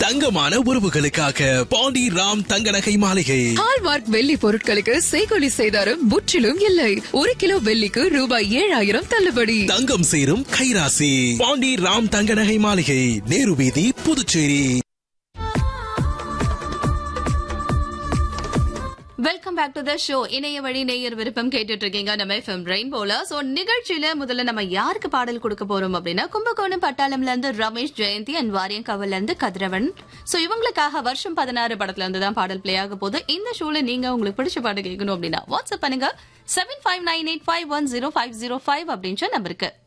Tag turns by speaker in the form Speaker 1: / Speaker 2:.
Speaker 1: தங்கமான உறவுகளுக்காக பாண்டி ராம் தங்க நகை மாளிகை
Speaker 2: ஹால்மார்க் வெள்ளி பொருட்களுக்கு செய்கொலி செய்தாரும் முற்றிலும் இல்லை ஒரு கிலோ வெள்ளிக்கு ரூபாய் ஏழாயிரம் தள்ளுபடி
Speaker 1: தங்கம் சேரும் கைராசி பாண்டி ராம் தங்க நகை மாளிகை நேரு வீதி Puducherry
Speaker 3: welcome back to the show இணைய வழி நேயர் விருப்பம் கேட்டுட்டு இருக்கீங்க நம்ம எஃப்எம் ரெயின்போல சோ நிகழ்ச்சியில முதல்ல நம்ம யாருக்கு பாடல் கொடுக்க போறோம் அப்படின்னா கும்பகோணம் பட்டாளம்ல இருந்து ரமேஷ் ஜெயந்தி அண்ட் வாரியங்கவல்ல இருந்து கதிரவன் சோ இவங்களுக்காக வருஷம் பதினாறு படத்துல இருந்து தான் பாடல் பிளே ஆக போகுது இந்த ஷோல நீங்க உங்களுக்கு பிடிச்ச பாட்டு கேட்கணும் அப்படின்னா வாட்ஸ்அப் பண்ணுங்க seven five nine eight five one zero five zero five அப்படின்ற நம்பருக்கு